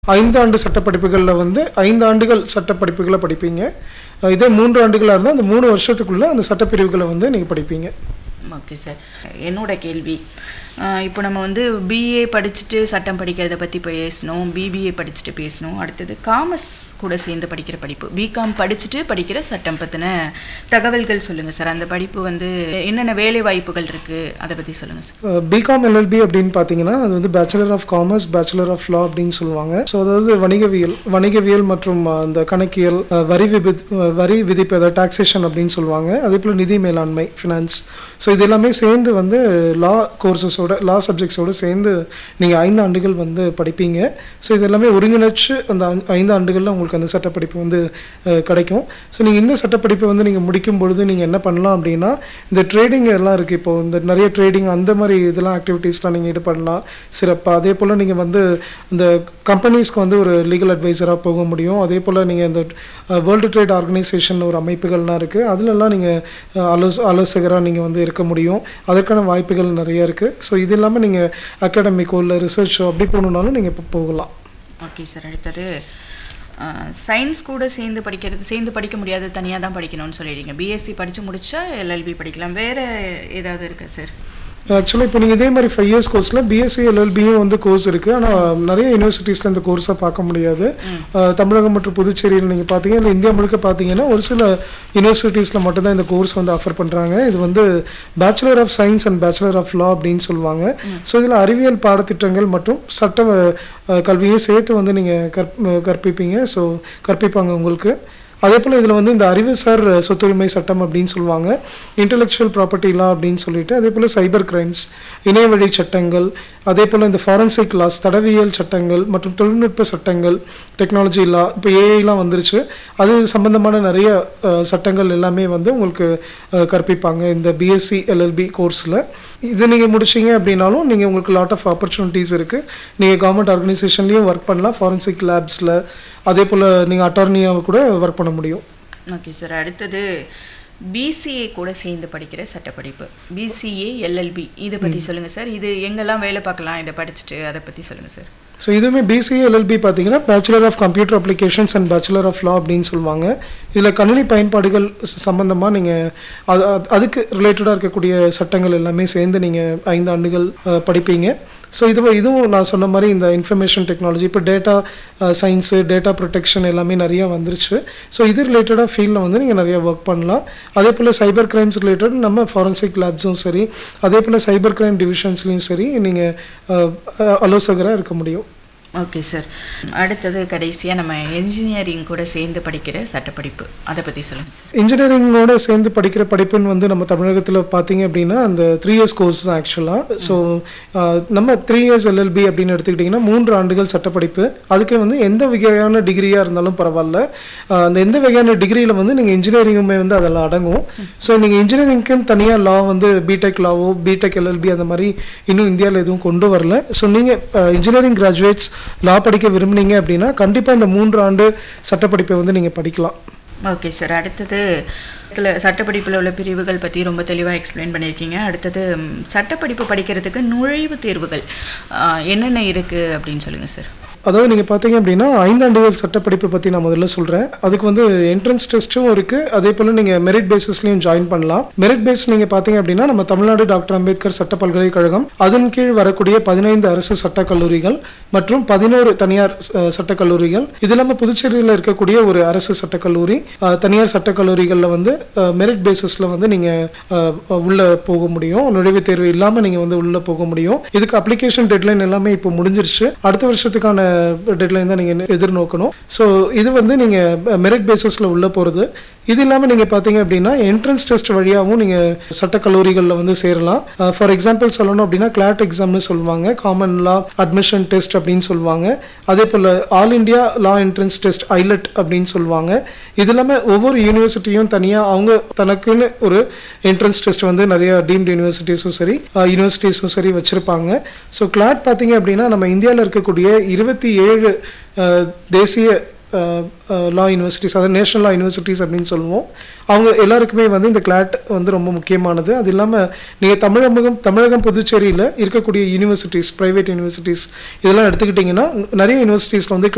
ஐந்தாண்டு சட்டப்படிப்புகளில் வந்து ஐந்து ஆண்டுகள் சட்டப்படிப்புகளை படிப்பீங்க அஹ் இதே மூன்று ஆண்டுகளாக இருந்தால் அந்த மூணு வருஷத்துக்குள்ளே அந்த சட்டப்பிரிவுகளை வந்து நீங்கள் படிப்பீங்க ஓகே சார் என்னோட கேள்வி ஆஹ் இப்போ நம்ம வந்து பிஏ படிச்சுட்டு சட்டம் படிக்கிறத பற்றி பேசணும் பிபிஏ படிச்சுட்டு பேசணும் அடுத்தது காமர்ஸ் கூட சேர்ந்து படிக்கிற படிப்பு பிகாம் படிச்சுட்டு படிக்கிற சட்டம் பற்றின தகவல்கள் சொல்லுங்கள் சார் அந்த படிப்பு வந்து என்னென்ன வேலை வாய்ப்புகள் இருக்குது அதை பற்றி சொல்லுங்கள் சார் பிகாம் எல்எல்பி அப்படின்னு பார்த்தீங்கன்னா அது வந்து bachelor of commerce bachelor of law அப்படின்னு சொல்லுவாங்க ஸோ அதாவது வணிகவியல் வணிகவியல் மற்றும் அஹ், அந்த கணக்கியல் அஹ், வரி விபி அஹ், வரி விதிப்பு அதாவது டாக்ஸேஷன் அப்படின்னு சொல்லுவாங்க அதே போல் நிதி மேலாண்மை ஃபினான்ஸ் ஸோ இது எல்லாமே சேர்ந்து வந்து லா கோர்சஸோட லா சப்ஜெக்ட்ஸோடு சேர்ந்து நீங்கள் ஐந்து ஆண்டுகள் வந்து படிப்பீங்க ஸோ இது எல்லாமே ஒருங்கிணைச்சு அந்த ஐ- ஐந்து ஆண்டுகளில் உங்களுக்கு அந்த சட்டப்படிப்பு வந்து அஹ், கிடைக்கும் ஸோ நீங்கள் இந்த சட்டப்படிப்பை வந்து நீங்கள் முடிக்கும் பொழுது நீங்கள் என்ன பண்ணலாம் அப்படின்னா இந்த ட்ரேடிங் எல்லாம் இருக்குது இப்போ இந்த நிறைய ட்ரேடிங் அந்த மாதிரி இதெல்லாம் ஆக்டிவிட்டீஸ்லாம் நீங்கள் ஈடுபடலாம் சிறப்பாக அதே போல் நீங்கள் வந்து இந்த கம்பெனிஸ்க்கு வந்து ஒரு லீகல் அட்வைசராக போக முடியும் அதே போல் நீங்கள் இந்த வேர்ல்டு ட்ரேட் ஆர்கனைசேஷன் ஒரு அமைப்புகள்லாம் இருக்குது அதிலெல்லாம் நீங்கள் ஆலோச ஆலோசகராக நீங்கள் வந்து இருக்க முடியும் அதற்கான வாய்ப்புகள் நிறைய இருக்குது ஸோ இது இல்லாமல் நீங்கள் அகாடமிக்கோ இல்லை ரிசர்ச்சோ அப்படி போகணுன்னாலும் நீங்கள் இப்போ போகலாம் ஓகே சார் அடுத்தது சயின்ஸ் கூட சேர்ந்து படிக்கிறது சேர்ந்து படிக்க முடியாது தனியாக தான் படிக்கணும்னு சொல்லிடுங்க பிஎஸ்சி படித்து முடிச்சா எல்எல்பி படிக்கலாம் வேறு ஏதாவது இருக்கா சார் ஆக்சுவலாக இப்போ நீங்கள் இதே மாதிரி ஃபைவ் இயர்ஸ் கோர்ஸில் பிஎஸ்சி எல்எல்பியும் வந்து கோர்ஸ் இருக்குது ஆனால் நிறைய யூனிவர்சிட்டிஸில் இந்த கோர்ஸை பார்க்க முடியாது அஹ், தமிழகம் மற்றும் புதுச்சேரியில் நீங்கள் பார்த்தீங்க இல்லை இந்தியா முழுக்க பார்த்தீங்கன்னா ஒரு சில யூனிவர்சிட்டிஸில் மட்டும்தான் இந்த கோர்ஸ் வந்து ஆஃபர் பண்ணுறாங்க இது வந்து bachelor of science and bachelor of law அப்படின்னு சொல்லுவாங்க ஸோ இதில் அறிவியல் பாடத்திட்டங்கள் மற்றும் சட்ட அஹ், கல்வியும் சேர்த்து வந்து நீங்கள் கற் கற்பிப்பீங்க ஸோ கற்பிப்பாங்க உங்களுக்கு அதே போல் இதில் வந்து இந்த அறிவுசார் சொத்துரிமை சட்டம் அப்படின்னு சொல்லுவாங்க இன்டெலெக்சுவல் ப்ராப்பர்ட்டி லா அப்படின்னு சொல்லிட்டு அதே போல் சைபர் கிரைம்ஸ் இணையவழி சட்டங்கள் அதே போல் இந்த ஃபாரன்சிக் லாஸ் தடவியல் சட்டங்கள் மற்றும் தொழில்நுட்ப சட்டங்கள் டெக்னாலஜி லா இப்போ ஏஐலாம் வந்துருச்சு அது சம்பந்தமான நிறைய அஹ், சட்டங்கள் எல்லாமே வந்து உங்களுக்கு அஹ், கற்பிப்பாங்க இந்த பிஎஸ்சி எல்எல்பி கோர்ஸில் இது நீங்கள் முடிச்சீங்க அப்படின்னாலும் நீங்கள் உங்களுக்கு லாட் ஆஃப் ஆப்பர்ச்சுனிட்டிஸ் இருக்குது நீங்கள் கவர்மெண்ட் ஆர்கனைசேஷன்லேயும் ஒர்க் பண்ணலாம் ஃபாரன்சிக் லேப்ஸில் அதே போல் நீங்கள் அட்டார்னியாவை கூட ஒர்க் பண்ண முடியும் ஓகே சார் அடுத்தது பிசிஏ கூட சேர்ந்து படிக்கிற சட்டப்படிப்பு பிசிஏ எல்எல்பி இதை பற்றி சொல்லுங்கள் சார் இது எங்கெல்லாம் வேலை பார்க்கலாம் இதை படிச்சுட்டு அதை பற்றி சொல்லுங்கள் சார் ஸோ இதுவுமே பிசிஏ எல்எல்பி பார்த்தீங்கன்னா bachelor of computer applications and bachelor of law அப்படின்னு சொல்லுவாங்க இதில் கணினி பயன்பாடுகள் சம்மந்தமாக நீங்கள் அது அது- அதுக்கு ரிலேட்டடாக இருக்கக்கூடிய சட்டங்கள் எல்லாமே சேர்ந்து நீங்கள் ஐந்து ஆண்டுகள் அஹ், படிப்பீங்க ஸோ இது இதுவும் நான் சொன்ன மாதிரி இந்த இன்ஃபர்மேஷன் டெக்னாலஜி இப்போ டேட்டா சயின்ஸு டேட்டா ப்ரொடெக்ஷன் எல்லாமே நிறையா வந்துருச்சு ஸோ இது ரிலேட்டடாக ஃபீல்டில் வந்து நீங்கள் நிறைய ஒர்க் பண்ணலாம் அதே போல் சைபர் கிரைம்ஸ் ரிலேட்டட் நம்ம ஃபாரன்சிக் லேப்ஸும் சரி அதே போல் சைபர் கிரைம் டிவிஷன்ஸ்லையும் சரி நீங்கள் ஆலோசகராக இருக்க முடியும் ஓகே சார் அடுத்தது கடைசியாக நம்ம என்ஜினியரிங் கூட சேர்ந்து படிக்கிற சட்டப்படிப்பு அதை பற்றி சொல்லுங்கள் சார் இன்ஜினியரிங்கோட சேர்ந்து படிக்கிற படிப்புன்னு வந்து நம்ம தமிழகத்தில் பார்த்தீங்க அப்படின்னா அந்த த்ரீ இயர்ஸ் கோர்ஸ் தான் ஆக்சுவலாக ஸோ நம்ம த்ரீ இயர்ஸ் எல்எல்பி அப்படின்னு எடுத்துக்கிட்டிங்கன்னா மூன்று ஆண்டுகள் சட்டப்படிப்பு அதுக்கு வந்து எந்த வகையான டிகிரியாக இருந்தாலும் பரவாயில்ல ஆஹ் அந்த எந்த வகையான டிகிரியில் வந்து நீங்கள் இன்ஜினியரிங்குமே வந்து அதில் அடங்கும் ஸோ நீங்கள் இன்ஜினியரிங்க்குன்னு தனியாக லா வந்து பிடெக் லாவோ பிடெக் எல்எல்பி அந்த மாதிரி இன்னும் இந்தியாவில் எதுவும் கொண்டு வரல ஸோ நீங்கள் இன்ஜினியரிங் கிராஜுவேட்ஸ் லா படிக்க விரும்புனீங்க அப்படின்னா கண்டிப்பாக இந்த மூன்று ஆண்டு சட்டப்படிப்பை வந்து நீங்கள் படிக்கலாம் ஓகே சார் அடுத்தது இதில் சட்டப்படிப்பில் உள்ள பிரிவுகள் பற்றி ரொம்ப தெளிவாக எக்ஸ்பிளைன் பண்ணியிருக்கீங்க அடுத்தது ம், சட்டப்படிப்பு படிக்கிறதுக்கு நுழைவுத் தேர்வுகள் ஆ, என்னென்ன இருக்குது அப்படின்னு சொல்லுங்கள் சார் அதாவது நீங்கள் பார்த்தீங்க அப்படின்னா ஐந்தாண்டுகள் சட்டப்படிப்பு பற்றி நான் முதல்ல சொல்கிறேன் அதுக்கு வந்து என்ட்ரன்ஸ் டெஸ்ட்டும் இருக்குது அதே போல் நீங்கள் மெரிட் பேசிஸ்லையும் ஜாயின் பண்ணலாம் மெரிட் பேஸ் நீங்கள் பார்த்தீங்க அப்படின்னா நம்ம தமிழ்நாடு டாக்டர் அம்பேத்கர் சட்ட பல்கலைக்கழகம் அதன் கீழ் வரக்கூடிய பதினைந்து அரசு சட்டக் கல்லூரிகள் மற்றும் பதினோரு தனியார் அஹ், சட்டக் கல்லூரிகள் இது இல்லாமல் புதுச்சேரியில் இருக்கக்கூடிய ஒரு அரசு சட்டக் கல்லூரி அஹ், தனியார் சட்டக் கல்லூரிகளில் வந்து மெரிட் பேசிஸில் வந்து நீங்கள் உள்ளே போக முடியும் நுழைவுத் தேர்வு இல்லாமல் நீங்கள் வந்து உள்ளே போக முடியும் இதுக்கு அப்ளிகேஷன் டெட்லைன் எல்லாமே இப்போ முடிஞ்சிருச்சு அடுத்த வருஷத்துக்கான டெட்லைன் தான் நீங்கள் எதிர்நோக்கணும் ஸோ இது வந்து நீங்கள் மெரிட் பேசிஸில் உள்ளே போகிறது இது இல்லாமல் நீங்கள் பார்த்தீங்க அப்படின்னா என்ட்ரன்ஸ் டெஸ்ட் வழியாகவும் நீங்கள் சட்டக் கல்லூரிகளில் வந்து சேரலாம் ஃபார் எக்ஸாம்பிள் சொல்லணும் அப்படின்னா கிளாட் எக்ஸாம்னு சொல்லுவாங்க காமன் லா அட்மிஷன் டெஸ்ட் அப்படின்னு சொல்லுவாங்க அதே போல் all India law entrance test AILET அப்படின்னு சொல்லுவாங்க இது இல்லாமல் ஒவ்வொரு யூனிவர்சிட்டியும் தனியாக அவங்க தனக்குன்னு ஒரு என்ட்ரன்ஸ் டெஸ்ட் வந்து நிறைய டீம்டு யூனிவர்சிட்டிஸும் சரி யூனிவர்சிட்டிஸும் சரி வச்சுருப்பாங்க ஸோ கிளாட் பார்த்தீங்க அப்படின்னா நம்ம இந்தியாவில் இருக்கக்கூடிய இருபத்தி ஏழு தேசிய லா யூனிவர்சிட்டிஸ் அதாவது நேஷனல் லா யூனிவர்சிட்டிஸ் அப்படின்னு சொல்லுவோம் அவங்க எல்லாருக்குமே வந்து இந்த கிளாட் வந்து ரொம்ப முக்கியமானது அது இல்லாமல் நீங்கள் தமிழகம் தமிழகம் புதுச்சேரியில் இருக்கக்கூடிய யூனிவர்சிட்டிஸ் ப்ரைவேட் யூனிவர்சிட்டிஸ் இதெல்லாம் எடுத்துக்கிட்டிங்கன்னா நிறைய யூனிவர்சிட்டிஸில் வந்து